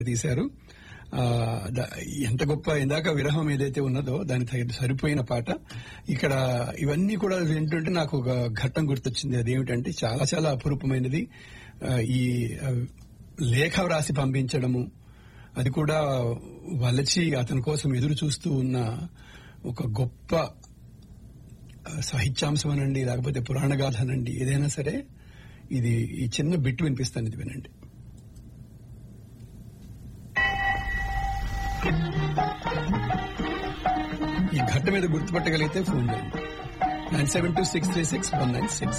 తీశారు ఆ, ద- ఎంత గొప్ప ఇందాక విరహం ఏదైతే ఉన్నదో దాని తగిన సరిపోయిన పాట ఇక్కడ ఇవన్నీ కూడా వింటుంటే నాకు ఒక ఘట్టం గుర్తొచ్చింది అదేమిటంటే చాలా చాలా అపురూపమైనది ఆ, ఈ ఆ, లేఖ వ్రాసి పంపించడము అది కూడా వలచి అతని కోసం ఎదురు చూస్తూ ఉన్న ఒక గొప్ప ఆ, సాహిత్యాంశం అనండి లేకపోతే పురాణ గాథ అనండి ఏదైనా సరే ఇది ఈ చిన్న బిట్ వినిపిస్తాను ఇది వినండి ఈ ఘట్ట మీద గుర్తుపట్టగలిగితే ఫోన్ చేయండి nine seven two six three six one nine six